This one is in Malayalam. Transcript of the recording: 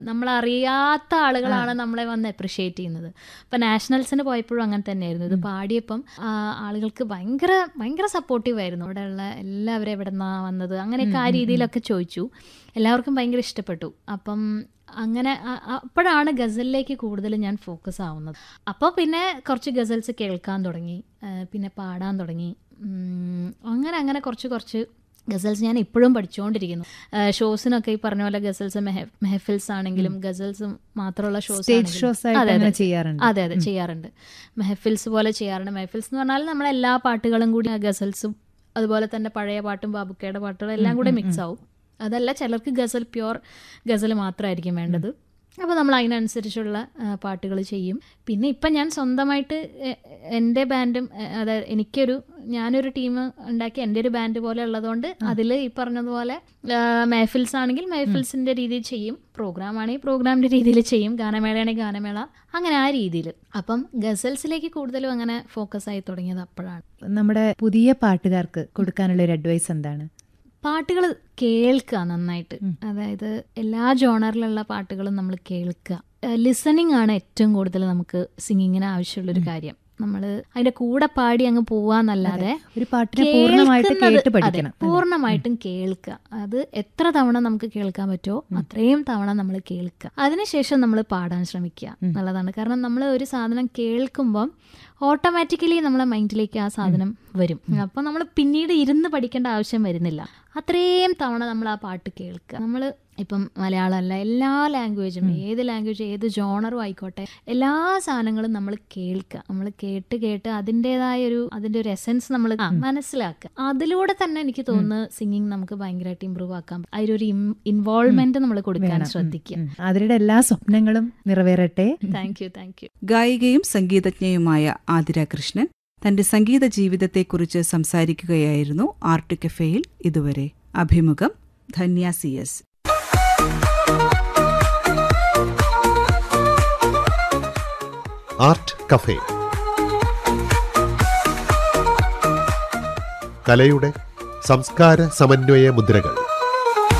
നമ്മൾ അറിയാത്ത ആളുകളാണ് നമ്മളെ വന്ന് അപ്രിഷിയേറ്റ് ചെയ്യുന്നത് ഇപ്പം നാഷണൽസിന് പോയപ്പോഴും അങ്ങനെ തന്നെയായിരുന്നു ഇത് പാടിയപ്പം ആ, ആളുകൾക്ക് ഭയങ്കര ഭയങ്കര സപ്പോർട്ടീവ് ആയിരുന്നു അവിടെയുള്ള എല്ലാവരും എവിടെ നിന്നാണ് വന്നത് അങ്ങനെയൊക്കെ ആ രീതിയിലൊക്കെ ചോദിച്ചു എല്ലാവർക്കും ഭയങ്കര ഇഷ്ടപ്പെട്ടു അപ്പം അങ്ങനെ അ- അ- അപ്പോഴാണ് ഗസലിലേക്ക് കൂടുതൽ ഞാൻ ഫോക്കസ് ആവുന്നത് അപ്പോൾ പിന്നെ കുറച്ച് ഗസൽസ് കേൾക്കാൻ തുടങ്ങി ആ, പിന്നെ പാടാൻ തുടങ്ങി ഉം, അങ്ങനെ അങ്ങനെ കുറച്ച് കുറച്ച് ഗസൽസ് ഞാൻ ഇപ്പോഴും പഠിച്ചുകൊണ്ടിരിക്കുന്നു ആ, ഷോസിനൊക്കെ ഈ പറഞ്ഞ പോലെ ഗസൽസ് മെഹ- മെഹഫിൽസ് ആണെങ്കിലും ഗസൽസ് മാത്രമുള്ള ഷോസ് സ്റ്റേജ് ഷോസ് ആയിട്ട് അങ്ങനെ ചെയ്യാറുണ്ട് അതെ അതെ ചെയ്യാറുണ്ട് മെഹഫിൽസ് പോലെ ചെയ്യാറുണ്ട് മെഹഫിൽസ് എന്ന് പറഞ്ഞാൽ നമ്മളെ എല്ലാ പാട്ടുകളും കൂടി ഗസൽസും അതുപോലെ തന്നെ പഴയ പാട്ടും ബാബുക്കയുടെ പാട്ടുകളും എല്ലാം കൂടെ മിക്സ് ആവും അതല്ല ചിലർക്ക് ഗസൽ പ്യുവർ ഗസൽ മാത്രമായിരിക്കും വേണ്ടത് അപ്പോൾ നമ്മൾ അതിനനുസരിച്ചുള്ള പാട്ടുകൾ ചെയ്യും പിന്നെ ഇപ്പം ഞാൻ സ്വന്തമായിട്ട് എ- എൻ്റെ ബാൻഡും എ, അതായത് എനിക്കൊരു ഞാനൊരു ടീം ഉണ്ടാക്കി എൻ്റെ ഒരു ബാൻഡ് പോലെ ഉള്ളതുകൊണ്ട് അതിൽ ഈ പറഞ്ഞതുപോലെ മെഹഫിൽസ് ആണെങ്കിൽ മെഹഫിൽസിൻ്റെ രീതിയിൽ ചെയ്യും പ്രോഗ്രാം ആണെങ്കിൽ പ്രോഗ്രാമിൻ്റെ രീതിയിൽ ചെയ്യും ഗാനമേളയാണെങ്കിൽ ഗാനമേള അങ്ങനെ ആ രീതിയിൽ അപ്പം ഗസൽസിലേക്ക് കൂടുതലും അങ്ങനെ ഫോക്കസ് ആയി തുടങ്ങിയത് അപ്പോഴാണ് നമ്മുടെ പുതിയ പാട്ടുകാർക്ക് കൊടുക്കാനുള്ള ഒരു അഡ്വൈസ് എന്താണ് പാട്ടുകൾ കേൾക്കുക നന്നായിട്ട് അതായത് എല്ലാ ജോണറിലുള്ള പാട്ടുകളും നമ്മൾ കേൾക്കുക ലിസണിങ് ആണ് ഏറ്റവും കൂടുതൽ നമുക്ക് സിംഗിങ്ങിന് ആവശ്യമുള്ളൊരു കാര്യം നമ്മൾ അതിന്റെ കൂടെ പാടി അങ്ങ് പോവാന്നല്ലാതെ ഒരു പാട്ടിനെ പൂർണ്ണമായിട്ട് കേൾക്കുന്നത്- കേട്ട് അതെ, പഠിക്കണം പൂർണ്ണമായിട്ടും കേൾക്കുക അത് എത്ര തവണ നമുക്ക് കേൾക്കാൻ പറ്റുമോ അത്രയും തവണ നമ്മൾ കേൾക്കുക അതിനുശേഷം നമ്മൾ പാടാൻ ശ്രമിക്കുക എന്നുള്ളതാണ് കാരണം നമ്മൾ ഒരു സാധനം കേൾക്കുമ്പം ഓട്ടോമാറ്റിക്കലി നമ്മളെ മൈൻഡിലേക്ക് ആ സാധനം വരും അപ്പോൾ നമ്മൾ പിന്നീട് ഇരുന്ന് പഠിക്കേണ്ട ആവശ്യം വരുന്നില്ല അത്രയും തവണ നമ്മൾ ആ പാട്ട് കേൾക്കുക നമ്മൾ ഇപ്പം മലയാളമല്ല എല്ലാ ലാംഗ്വേജും ഏത് ലാംഗ്വേജ് ഏത് ജോണറും ആയിക്കോട്ടെ എല്ലാ സാധനങ്ങളും നമ്മൾ കേൾക്കുക നമ്മൾ കേട്ട് കേട്ട് അതിൻ്റെതായ ഒരു അതിൻ്റെ ഒരു എസൻസ് നമ്മൾ മനസ്സിലാക്കുക അതിലൂടെ തന്നെ എനിക്ക് തോന്നുന്നു സിംഗിങ് നമുക്ക് ഭയങ്കരമായിട്ട് ഇമ്പ്രൂവ് ആക്കാം അതിലൊരു ഇൻവോൾവ്മെന്റ് നമ്മൾ കൊടുക്കാൻ ശ്രദ്ധിക്കുക ഉം. അവരുടെ എല്ലാ സ്വപ്നങ്ങളും നിറവേറട്ടെ താങ്ക് യു താങ്ക് യു ഗായികയും സംഗീതജ്ഞയുമായ ആതിര കൃഷ്ണൻ തന്റെ സംഗീത ജീവിതത്തെക്കുറിച്ച് സംസാരിക്കുകയായിരുന്നു ആർട്ട് കഫേയിൽ ഇതുവരെ അഭിമുഖം Dhanya C S art cafe കലയുടെ സംസ്കാര സമന്വയ മുദ്രകൾ